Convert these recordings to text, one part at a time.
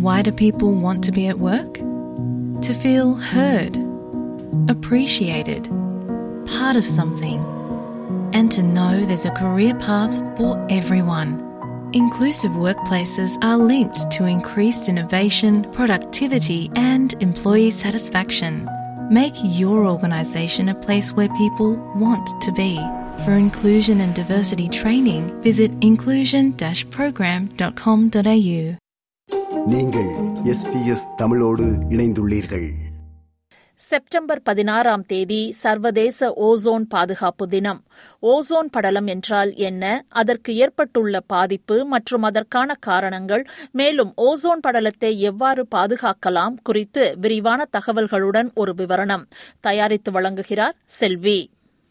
Why do people want to be at work? To feel heard, appreciated, part of something, and to know there's a career path for everyone. Inclusive workplaces are linked to increased innovation, productivity, and employee satisfaction. Make your organisation a place where people want to be. For inclusion and diversity training, visit inclusion-program.com.au. நீங்கள் SBS தமிழோடு இணைந்துள்ளீர்கள் September பதினாறாம் தேதி சர்வதேச ozone பாதுகாப்பு தினம் ozone படலம் என்றால் என்ன அதற்கு ஏற்பட்டுள்ள பாதிப்பு மற்றும் அதற்கான காரணங்கள் மேலும் ஓசோன் படலத்தை எவ்வாறு பாதுகாக்கலாம் குறித்து விரிவான தகவல்களுடன் ஒரு விவரணம் தயாரித்து வழங்குகிறார் செல்வி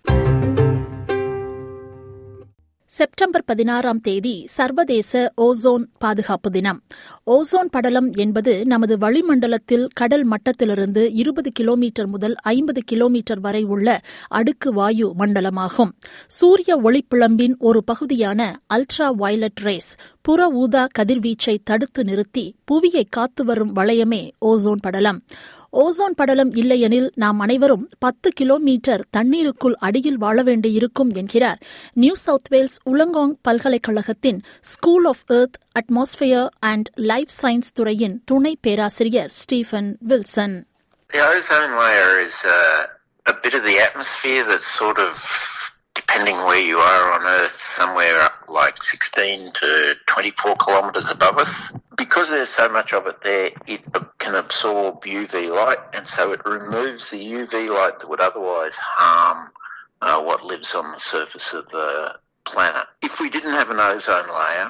செப்டம்பர் பதினாறாம் தேதி சர்வதேச ஓசோன் பாதுகாப்பு தினம் ஓசோன் படலம் என்பது நமது வளிமண்டலத்தில் கடல் மட்டத்திலிருந்து இருபது கிலோமீட்டர் முதல் ஐம்பது கிலோமீட்டர் வரை உள்ள அடுக்கு வாயு மண்டலமாகும் சூரிய ஒளிப்பிழம்பின் ஒரு பகுதியான அல்ட்ரா வயலட் ரேஸ் புற ஊதா கதிர்வீச்சை தடுத்து நிறுத்தி புவியை காத்து வரும் வளையமே ஓசோன் படலம் ஓசோன் படலம் இல்லையெனில் நாம் அனைவரும் பத்து கிலோமீட்டர் தண்ணீருக்குள் அடியில் வாழ வேண்டியிருக்கும் என்கிறார் நியூ சவுத் வேல்ஸ் உலங்காங் பல்கலைக்கழகத்தின் school of earth atmosphere and life science துறையின் துணை பேராசிரியர் Stephen Wilson The ozone layer is uh, a bit of the atmosphere that's sort of, depending where you are on Earth, somewhere up like 16 to 24 kilometres above us. Because there's so much of it there, it can absorb UV light, and so it removes the UV light that would otherwise harm uh, what lives on the surface of the planet. If we didn't have an ozone layer,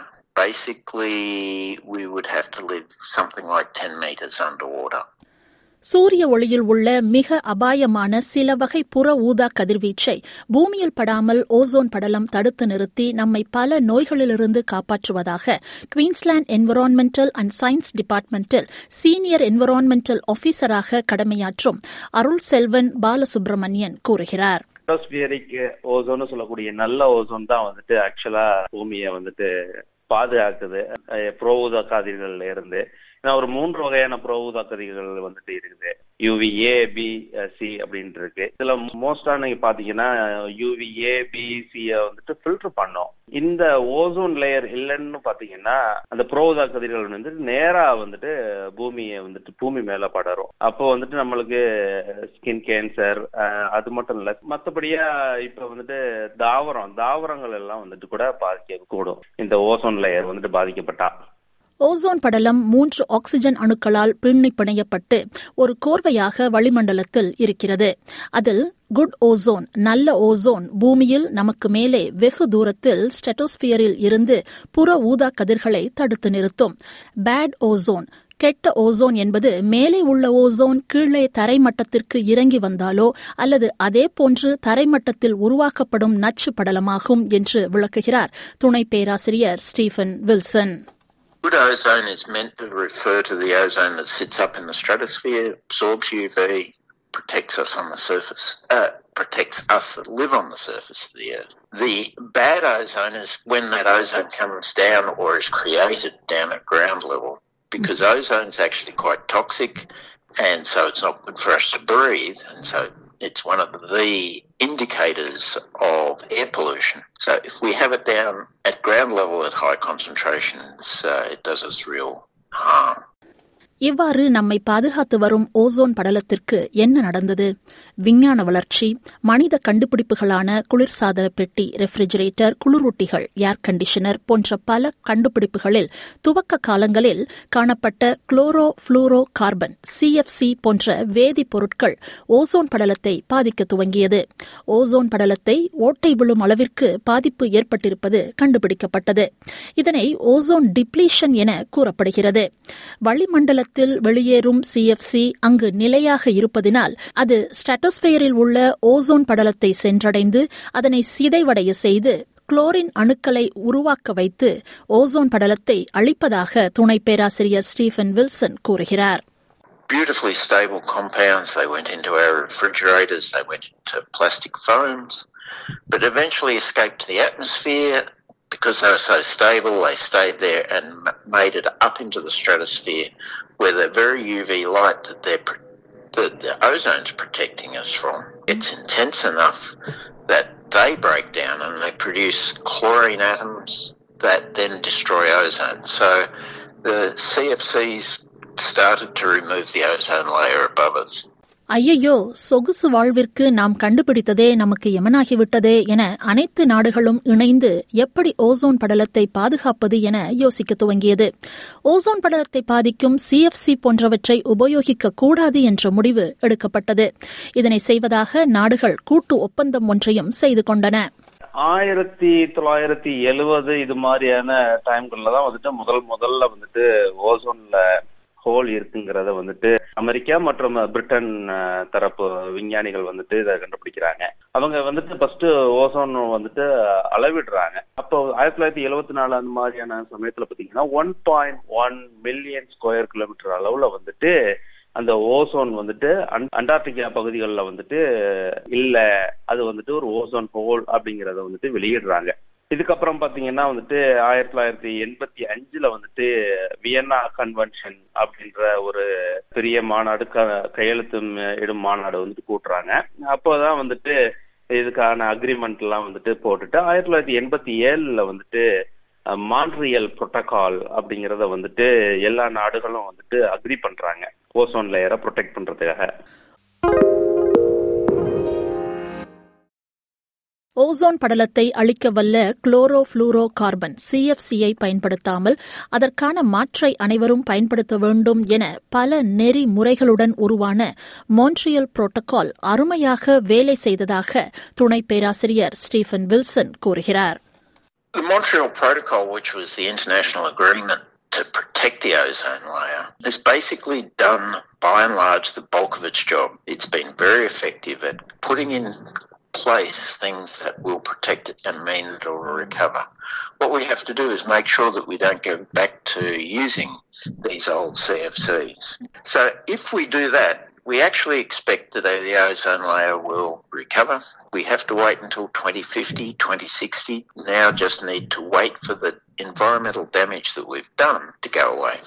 basically we would have to live something like 10 metres underwater. சூரிய ஒளியில் உள்ள மிக அபாயமான சில வகை புற ஊதா கதிர்வீச்சை பூமியில் படாமல் ஓசோன் படலம் தடுத்து நிறுத்தி நம்மை பல நோய்களிலிருந்து காப்பாற்றுவதாக குவீன்ஸ்லாந்து என்விரான்மெண்டல் அண்ட் சயின்ஸ் டிபார்ட்மெண்டில் சீனியர் என்விரான்மெண்டல் ஆபீசராக கடமையாற்றும் அருள் செல்வன் பாலசுப்ரமணியன் கூறுகிறார் அட்மாஸ்பியரிக் ஓசோன்னு சொல்லக்கூடிய நல்ல ஓசோன் தான் வந்துட்டு ஆக்சுவலா பூமியை வந்துட்டு பாதுகாக்குது புற ஊதா கதிர்கள்ல இருந்து ஏன்னா ஒரு மூன்று வகையான புற ஊதா கதிர்கள் வந்துட்டு இருக்குது யூவி ஏ பி சி அப்படின்ட்டு இருக்கு இதுல மோஸ்டா நீங்க பாத்தீங்கன்னா யூவி ஏ பி சிய வந்துட்டு ஃபில்டர் பண்ணோம் இந்த ஓசோன் லேயர் இல்லைன்னு பாத்தீங்கன்னா அந்த புரோதா கதிர்கள் வந்து நேரா வந்துட்டு பூமியை வந்துட்டு பூமி மேல படரும் அப்போ வந்துட்டு நம்மளுக்கு ஸ்கின் கேன்சர் அது மட்டும் இல்ல மத்தபடியா இப்ப வந்துட்டு தாவரம் தாவரங்கள் எல்லாம் வந்துட்டு கூட பாதிக்க கூடும் இந்த ஓசோன் லேயர் வந்துட்டு பாதிக்கப்பட்டா ஓசோன் படலம் மூன்று ஆக்சிஜன் அணுக்களால் பின்னி பிணையப்பட்டு ஒரு கோர்வையாக வளிமண்டலத்தில் இருக்கிறது அதில் குட் ஓசோன் நல்ல ஓசோன் பூமியில் நமக்கு மேலே வெகு தூரத்தில் ஸ்டெட்டோஸ்பியரில் இருந்து புற ஊதா கதிர்களை தடுத்து நிறுத்தும் பேட் ஓசோன் கெட்ட ஓசோன் என்பது மேலே உள்ள ஓசோன் கீழே தரைமட்டத்திற்கு இறங்கி வந்தாலோ அல்லது அதே போன்று தரைமட்டத்தில் உருவாக்கப்படும் நச்சு படலமாகும் என்று விளக்குகிறார் துணை பேராசிரியர் Stephen Wilson Good ozone is meant to refer to the ozone that sits up in the stratosphere, absorbs UV, protects us on the surface, uh, protects us that live on the surface of the Earth. The bad ozone is when that ozone comes down or is created down at ground level, because ozone is actually quite toxic, and so it's not good for us to breathe, and so it's one of the indicators of air pollution. So if we have it down at ground level at high concentrations, uh, it does us real harm. இவ்வாறு நம்மை பாதுகாத்து வரும் ozone படலத்திற்கு என்ன நடந்தது விஞ்ஞான வளர்ச்சி மனித கண்டுபிடிப்புகளான குளிர்சாதன பெட்டி ரெஃப்ரிஜரேட்டர் குளிரூட்டிகள் ஏர் கண்டிஷனர் போன்ற பல கண்டுபிடிப்புகளில் துவக்க காலங்களில் காணப்பட்ட குளோரோ புளூரோ கார்பன் சிஎஃப்சி போன்ற வேதிப்பொருட்கள் ஓசோன் படலத்தை பாதிக்க துவங்கியது ஓசோன் படலத்தை ஓட்டை விழும் அளவிற்கு பாதிப்பு ஏற்பட்டிருப்பது கண்டுபிடிக்கப்பட்டது இதனை ஓசோன் டிப்ளீஷன் என கூறப்படுகிறது வளிமண்டல காலத்தில் வெளியேறும் சிஎஃப்சி அங்கு நிலையாக இருப்பதினால் அது ஸ்டாட்டோஸ்பியரில் உள்ள ஓசோன் படலத்தை சென்றடைந்து அதனை சிதைவடைய செய்து குளோரின் அணுக்களை உருவாக்க வைத்து ஓசோன் படலத்தை அழிப்பதாக துணை பேராசிரியர் ஸ்டீஃபன் வில்சன் கூறுகிறார் Beautifully stable compounds. They went into our refrigerators, they went into plastic foams, but eventually escaped to the atmosphere because because they were so stable, they stayed there and m- made it up into the stratosphere where the very UV light that they're pr- that the ozone's protecting us from, it's intense enough that they break down and they produce chlorine atoms that then destroy ozone. So the CFCs started to remove the ozone layer above us. ஐயையோ சொகுசு வாழ்விற்கு நாம் கண்டுபிடித்ததே நமக்கு எமனாகிவிட்டதே என அனைத்து நாடுகளும் இணைந்து எப்படி ஓசோன் படலத்தை பாதுகாப்பது என யோசிக்க துவங்கியது ஓசோன் படலத்தை பாதிக்கும் சிஎஃப்சி போன்றவற்றை உபயோகிக்க கூடாது என்ற முடிவு எடுக்கப்பட்டது இதனை செய்வதாக நாடுகள் கூட்டு ஒப்பந்தம் ஒன்றையும் செய்து கொண்டன ஆயிரத்தி தொள்ளாயிரத்தி எழுவது இது மாதிரியான டைம்கள்ல தான் வந்துட்டு முதல் முதல்ல வந்துட்டு ஓசோன்ல ஹோல் இருக்குங்கிறத வந்துட்டு அமெரிக்கா மற்றும் பிரிட்டன் அஹ், தரப்பு விஞ்ஞானிகள் வந்துட்டு இதை கண்டுபிடிக்கிறாங்க அவங்க வந்துட்டு ஃபர்ஸ்ட் ஓசோன் வந்துட்டு அளவிடுறாங்க அப்போ ஆயிரத்தி தொள்ளாயிரத்தி எழுபத்தி நாலு அந்த மாதிரியான சமயத்துல பாத்தீங்கன்னா one point one million square kilometre அளவுல வந்துட்டு அந்த ஓசோன் வந்துட்டு அன்- அண்டார்டிகா பகுதிகளில் வந்துட்டு இல்ல அது வந்துட்டு ஒரு ஓசோன் ஹோல் அப்படிங்கறத வந்துட்டு வெளியிடுறாங்க இதுக்கப்புறம் பாத்தீங்கன்னா வந்துட்டு ஆயிரத்தி தொள்ளாயிரத்தி எண்பத்தி அஞ்சுல வந்துட்டு வியன்னா கன்வென்ஷன் அப்படின்ற ஒரு பெரிய மாநாடு க- கையெழுத்து ம- இடும் மாநாடு வந்துட்டு கூட்டுறாங்க அப்போதான் வந்துட்டு இதுக்கான அக்ரிமெண்ட் எல்லாம் வந்துட்டு போட்டுட்டு ஆயிரத்தி தொள்ளாயிரத்தி எண்பத்தி ஏழுல வந்துட்டு மான்ட்ரியல் புரோட்டோகால் அப்படிங்கறத வந்துட்டு எல்லா நாடுகளும் வந்துட்டு அக்ரி பண்றாங்க ஓசோன் லேயரை ப்ரொடெக்ட் பண்றதுக்காக ஓசோன் படலத்தை அழிக்க வல்ல குளோரோ புளூரோ கார்பன் சிஎஃப்சியை பயன்படுத்தாமல் அதற்கான மாற்றை அனைவரும் பயன்படுத்த வேண்டும் என பல நெறிமுறைகளுடன் உருவான மோன்ட்ரியல் புரோட்டோகால் அருமையாக வேலை செய்ததாக துணை பேராசிரியர் ஸ்டீஃபன் வில்சன் கூறுகிறார் The Montreal Protocol, which was the international agreement to protect the ozone layer, has basically done, by and large, the bulk of its job. It's been very effective at putting in place things that will protect it and mean that it will recover. What we have to do is make sure that we don't go back to using these old CFCs. So if we do that, we actually expect that the ozone layer will recover. We have to wait until 2050, 2060. Now just need to wait for the environmental damage that we've done to go away.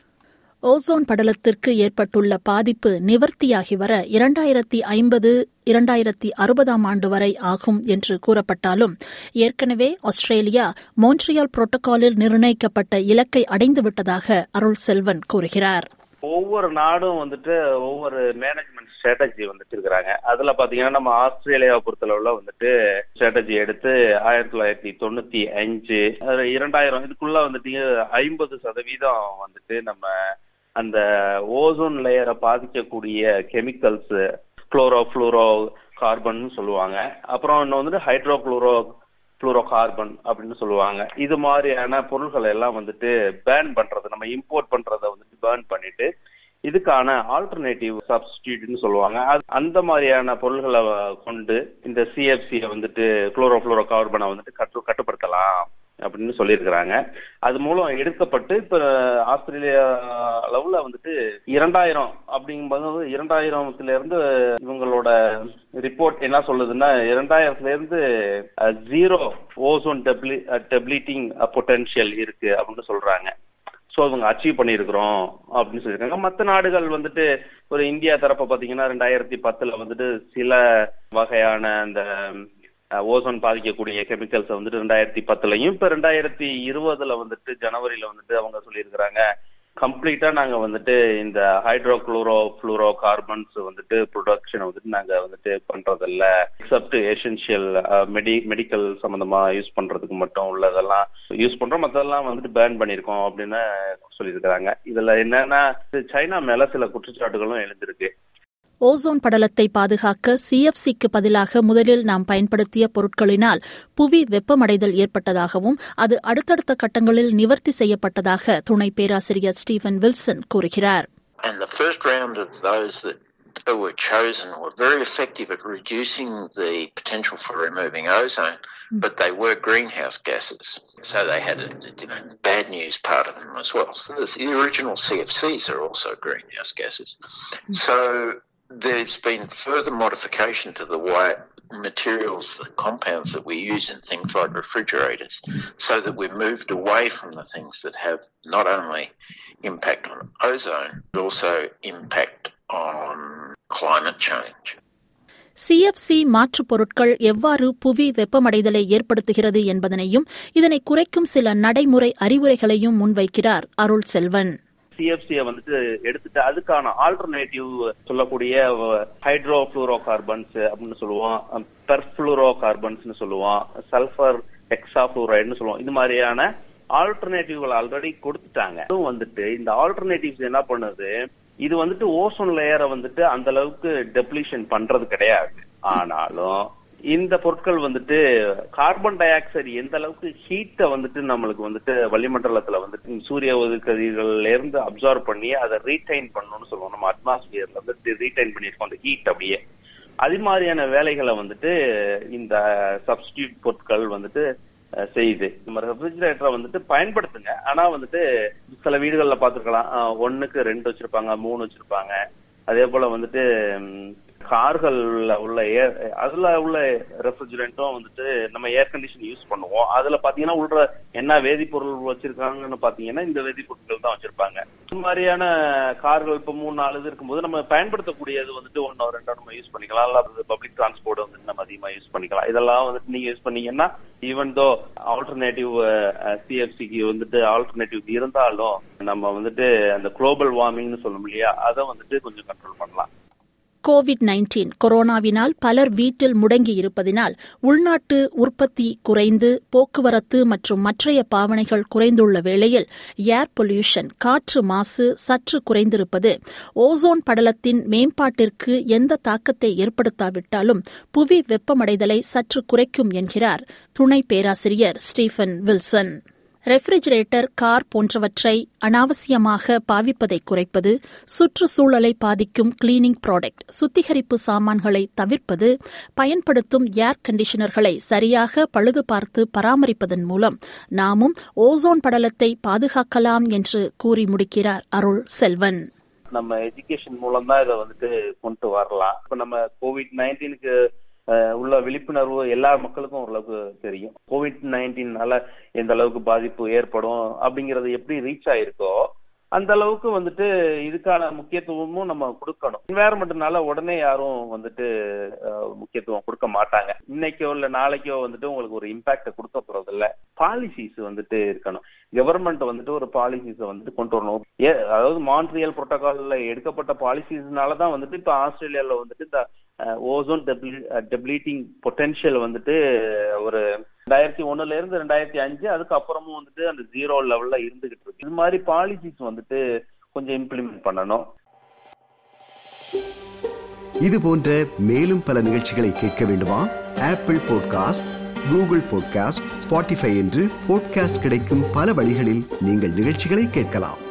Ozone படலத்திற்கு ஏற்பட்டுள்ள பாதிப்பு நிவர்த்தியாகி வர இரண்டாயிரத்தி ஐம்பது இரண்டாயிரத்தி அறுபதாம் ஆண்டு வரை ஆகும் என்று கூறப்பட்டாலும் ஏற்கனவே ஆஸ்திரேலியா மோன்ட்ரியால் புரோட்டோகாலில் நிர்ணயிக்கப்பட்ட இலக்கை அடைந்துவிட்டதாக அருள் செல்வன் கூறுகிறார் ஒவ்வொரு நாடும் வந்துட்டு ஒவ்வொரு மேனேஜ்மெண்ட் ஸ்ட்ராட்டஜி வந்துட்டு இருக்கிறாங்க அதுல பாத்தீங்கன்னா நம்ம ஆஸ்திரேலியாவை பொறுத்தளவுல வந்துட்டு ஸ்ட்ராட்டஜி எடுத்து ஆயிரத்தி தொள்ளாயிரத்தி தொண்ணூத்தி அஞ்சு அது இரண்டாயிரம் இதுக்குள்ள வந்துட்டு ஐம்பது சதவீதம் வந்துட்டு நம்ம அந்த ஓசோன் லேயரை பாதிக்கக்கூடிய கெமிக்கல்ஸ் குளோரோ ஃப்ளூரோ கார்பன் சொல்லுவாங்க அப்புறம் இன்னும் வந்துட்டு ஹைட்ரோ குளோரோ ஃப்ளூரோ கார்பன் அப்படின்னு சொல்லுவாங்க இது மாதிரியான பொருள்களை எல்லாம் வந்துட்டு பேன் பண்றது நம்ம இம்போர்ட் பண்றதை வந்துட்டு பேர்ன் பண்ணிட்டு இதுக்கான ஆல்டர்னேட்டிவ் சப்ஸ்டியூட்னு சொல்லுவாங்க அது- அந்த மாதிரியான பொருள்களை கொண்டு இந்த சிஎஃப்சியை வந்துட்டு குளோரோ ஃப்ளூரோ கார்பனை வந்துட்டு கட்டு கட்டுப்படுத்தலாம் அப்படின்னு சொல்லியிருக்கிறாங்க அது மூலம் எடுக்கப்பட்டு இப்ப ஆஸ்திரேலியா அளவுல வந்துட்டு இரண்டாயிரம் அப்படிங்கும்போது இரண்டாயிரத்துல இருந்து இவங்களோட ரிப்போர்ட் என்ன சொல்லுதுன்னா இரண்டாயிரத்துல இருந்து zero ozone deple depleting potential இருக்கு அப்படின்னு சொல்றாங்க சோ இவங்க அச்சீவ் பண்ணியிருக்கிறோம் அப்படின்னு சொல்லியிருக்காங்க மற்ற நாடுகள் வந்துட்டு ஒரு இந்தியா தரப்ப பாத்தீங்கன்னா ரெண்டாயிரத்தி பத்துல வந்துட்டு சில வகையான அந்த ஓசோன் பாதிக்கக்கூடிய கெமிக்கல்ஸ் வந்துட்டு ரெண்டாயிரத்தி பத்துலயும் இப்ப ரெண்டாயிரத்தி இருபதுல வந்துட்டு ஜனவரியில வந்துட்டு அவங்க சொல்லியிருக்கிறாங்க கம்ப்ளீட்டா நாங்க வந்துட்டு இந்த ஹைட்ரோ குளோரோ ஃப்ளூரோ கார்பன்ஸ் வந்துட்டு ப்ரொடக்ஷனை வந்துட்டு நாங்க வந்துட்டு பண்றதில்ல எக்ஸப்ட் எசென்ஷியல் மெடி மெடிக்கல் சம்பந்தமா யூஸ் பண்றதுக்கு மட்டும் உள்ளதெல்லாம் யூஸ் பண்றோம் மத்ததெல்லாம் வந்துட்டு பேன் பண்ணிருக்கோம் அப்படின்னு சொல்லியிருக்கிறாங்க இதுல என்னன்னா சைனா மேல சில குற்றச்சாட்டுகளும் எழுந்திருக்கு ஓசோன் படலத்தை பாதுகாக்க சிஎஃப்சிக்கு பதிலாக முதலில் நாம் பயன்படுத்திய பொருட்களினால் புவி வெப்பமடைதல் ஏற்பட்டதாகவும் அது அடுத்தடுத்த கட்டங்களில் நிவர்த்தி செய்யப்பட்டதாக துணை பேராசிரியர் ஸ்டீவன் வில்சன் கூறுகிறார் And the first round of those that were chosen were very effective at reducing the potential for removing ozone, but they were greenhouse gases. So they had a you know, bad news part of them as well. So this, the original CFCs are also greenhouse gases. So there's been further modification to the way materials, the compounds that we use in things like refrigerators, so that we've moved away from the things that have not only impact on ozone, but also impact on climate change. CFC மாற்றுப் பொருட்கள் எவ்வாறு புவி வெப்பமடைதலை ஏற்படுத்துகிறது என்பதனையும் இதனை குறைக்கும் சில நடைமுறை அறிவுரைகளையும் முன்வைக்கிறார் அருள் செல்வன் சிஎஃப்சியை வந்துட்டு எடுத்துட்டு அதுக்கான ஆல்டர்னேட்டிவ் சொல்லக்கூடிய ஹைட்ரோ புளூரோ கார்பன்ஸ் அப்படின்னு சொல்லுவோம் பெர்ஃபுளூரோ கார்பன்ஸ்னு சொல்லுவோம் சல்ஃபர் எக்ஸா புளூரைடுன்னு சொல்லுவோம் இது மாதிரியான ஆல்டர்னேட்டிவ்கள் ஆல்ரெடி கொடுத்துட்டாங்க அதுவும் வந்துட்டு இந்த ஆல்டர்னேட்டிவ்ஸ் என்ன பண்ணுது இது வந்துட்டு ஓசோன் லேயரை வந்துட்டு அந்த அளவுக்கு டெப்ளிஷன் பண்றது கிடையாது ஆனாலும் இந்த பொருட்கள் வந்துட்டு கார்பன் டை ஆக்சைடு எந்த அளவுக்கு ஹீட்டை வந்துட்டு நம்மளுக்கு வந்துட்டு வளிமண்டலத்துல வந்துட்டு சூரிய ஒதுக்கதிகள்ல இருந்து அப்சர்வ் பண்ணி அதை ரீடைன் பண்ணணும்னு சொல்லுவோம் நம்ம அட்மாஸ்பியர்ல வந்து ரீடைன் பண்ணிருக்கோம் அந்த ஹீட் அப்படியே அது மாதிரியான வேலைகளை வந்துட்டு இந்த சப்ஸ்டியூட் பொருட்கள் வந்துட்டு செய்யுது நம்ம ரெஃப்ரிஜிரேட்டரை வந்துட்டு பயன்படுத்துங்க ஆனா வந்துட்டு சில வீடுகள்ல பாத்துருக்கலாம் ஒண்ணுக்கு ரெண்டு வச்சிருப்பாங்க மூணு வச்சிருப்பாங்க அதே போல வந்துட்டு கார்கள்ல உள்ள ஏர் அதுல உள்ள ரெஃப்ரிஜரண்ட்டும் வந்துட்டு நம்ம ஏர் கண்டிஷன் யூஸ் பண்ணுவோம் அதுல பாத்தீங்கன்னா உள்ள என்ன வேதிப்பொருள் வச்சிருக்காங்கன்னு பாத்தீங்கன்னா இந்த வேதிப்பொருட்கள் தான் வச்சிருப்பாங்க இந்த மாதிரியான கார்கள் இப்ப மூணு நாலு இது இருக்கும்போது நம்ம பயன்படுத்தக்கூடியது வந்துட்டு ஒன்னோ ரெண்டோ நம்ம யூஸ் பண்ணிக்கலாம் இல்ல பப்ளிக் டிரான்ஸ்போர்ட் வந்துட்டு நம்ம அதிகமா யூஸ் பண்ணிக்கலாம் இதெல்லாம் வந்துட்டு நீங்க யூஸ் பண்ணீங்கன்னா ஈவன் தோ ஆல்டர்னேட்டிவ் சிஎஃப்சிக்கு வந்துட்டு ஆல்டர்னேட்டிவ் இருந்தாலும் நம்ம வந்துட்டு அந்த குளோபல் வார்மிங்னு சொல்லும் இல்லையா அதை வந்துட்டு கொஞ்சம் கண்ட்ரோல் பண்ணலாம் கோவிட் நைன்டீன் கொரோனாவினால் பலர் வீட்டில் முடங்கி இருப்பதினால் உள்நாட்டு உற்பத்தி குறைந்து போக்குவரத்து மற்றும் மற்றைய பாவனைகள் குறைந்துள்ள வேளையில் ஏர் பொல்யூஷன் காற்று மாசு சற்று குறைந்திருப்பது ஓசோன் படலத்தின் மேம்பாட்டிற்கு எந்த தாக்கத்தை ஏற்படுத்தாவிட்டாலும் புவி வெப்பமடைதலை சற்று குறைக்கும் என்கிறார் துணை பேராசிரியர் ஸ்டீஃபன் வில்சன் ரெஃப்ரிஜரேட்டர் கார் போன்றவற்றை அனாவசியமாக பாவிப்பதை குறைப்பது சுற்றுச்சூழலை பாதிக்கும் கிளீனிங் ப்ராடக்ட் சுத்திகரிப்பு சாமான்களை தவிர்ப்பது பயன்படுத்தும் ஏர் கண்டிஷனர்களை சரியாக பழுது பார்த்து பராமரிப்பதன் மூலம் நாமும் ஓசோன் படலத்தை பாதுகாக்கலாம் என்று கூறி முடிக்கிறார் அருள் செல்வன் நம்ம எஜுகேஷன் மூலம் தான் இதை வந்துட்டு கொண்டு வரலாம் இப்ப நம்ம கோவிட் நைன்டீனுக்கு உள்ள விழிப்புணர்வு எல்லா மக்களுக்கும் ஓரளவுக்கு தெரியும் கோவிட் நைன்டீன்னால எந்த அளவுக்கு பாதிப்பு ஏற்படும் அப்படிங்கறது எப்படி ரீச் ஆயிருக்கோ அந்த அளவுக்கு வந்துட்டு இதுக்கான முக்கியத்துவமும் நம்ம கொடுக்கணும் என்வாயர்மெண்ட்னால உடனே யாரும் வந்துட்டு முக்கியத்துவம் கொடுக்க மாட்டாங்க இன்னைக்கோ இல்ல நாளைக்கோ வந்துட்டு உங்களுக்கு ஒரு இம்பாக்ட கொடுக்க போறது இல்ல பாலிசிஸ் வந்துட்டு இருக்கணும் கவர்மெண்ட் வந்துட்டு ஒரு பாலிசிஸ வந்துட்டு கொண்டு வரணும் அதாவது மான்ட்ரியல் புரோட்டோகால்ல எடுக்கப்பட்ட பாலிசிஸ்னால தான் வந்துட்டு இப்ப ஆஸ்திரேலியால வந்துட்டு இந்த ஓசோன் டெப்ளீட்டிங் பொட்டென்ஷியல் வந்துட்டு ஒரு ரெண்டாயிரத்தி ஒண்ணுல இருந்து ரெண்டாயிரத்தி அஞ்சு அதுக்கப்புறமும் வந்துட்டு அந்த ஜீரோ லெவல்ல இருந்துகிட்டு இருக்கு இது மாதிரி பாலிசிஸ் வந்துட்டு கொஞ்சம் இம்ப்ளிமெண்ட் பண்ணணும் இது போன்ற மேலும் பல நிகழ்ச்சிகளை கேட்க வேண்டுமா Apple podcast Google podcast Spotify என்று பாட்காஸ்ட் கிடைக்கும் பல வழிகளில் நீங்கள் நிகழ்ச்சிகளை கேட்கலாம்